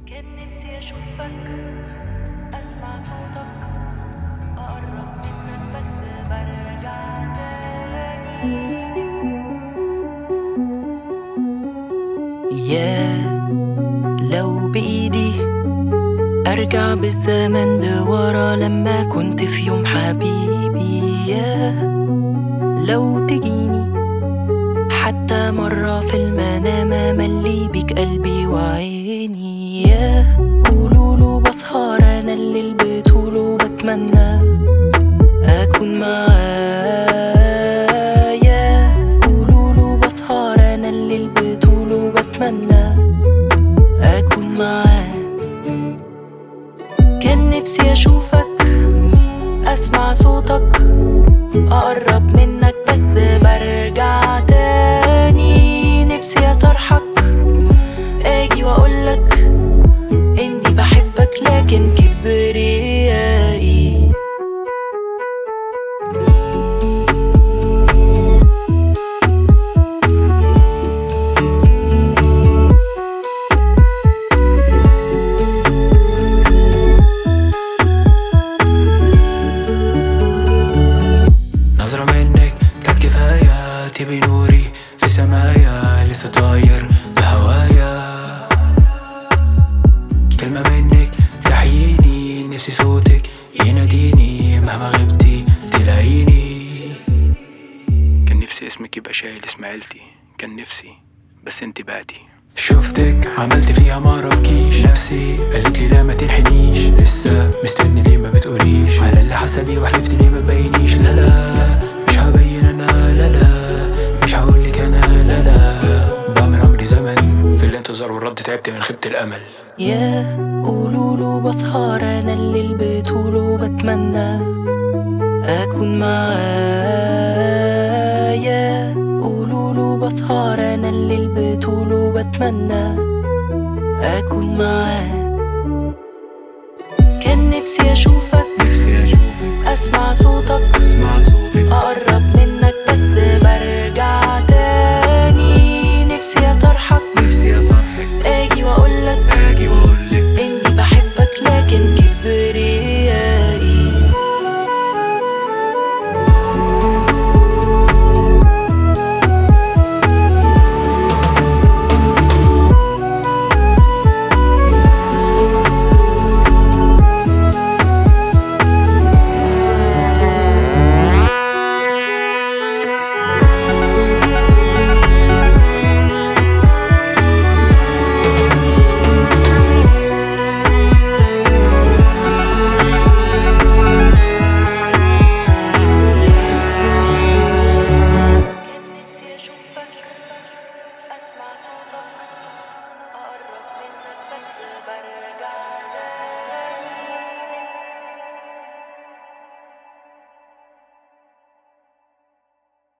كان نفسي أشوفك أسمع صوتك أقرب منك بس برجع تاني يا لو بإيدي أرجع بالزمن لورا لما كنت في يوم حبيبي يا لو تجيني حتى مرة في المنام أملي بيك قلبي وعيني يا قولوله بسهر أنا الليل بطوله بتمنى أكون معايا قولوله بسهر أنا الليل بطوله بتمنى أكون معاه كان نفسي أشوفك أسمع صوتك أقرب منك بس برجع تاني نفسي أصرحك أجي وأقولك إني بحبك لكن كبريائي نظرة منك كانت كفاية تبي نوري في سمايا لسه طاير بهوايا كلمة منك تحييني نفسي صوتك يناديني مهما غبتي تلاقيني كان نفسي اسمك يبقى شايل اسم عيلتي كان نفسي بس انت بعدي شفتك عملت فيها معرفكيش نفسي قالت لي لا ما تنحنيش لسه مستني ليه ما بتقوليش على اللي حسبي وحلفت ليه ما تبينيش لا لا مش هبين انا لا لا مش هقولك انا لا لا بعمل عمري زمن في الانتظار والرد تعبت من خيبة الامل يا قولوله بسهر انا الليل بطوله بتمنى اكون معايا قولوله بسهر انا الليل بطوله بتمنى اكون معاه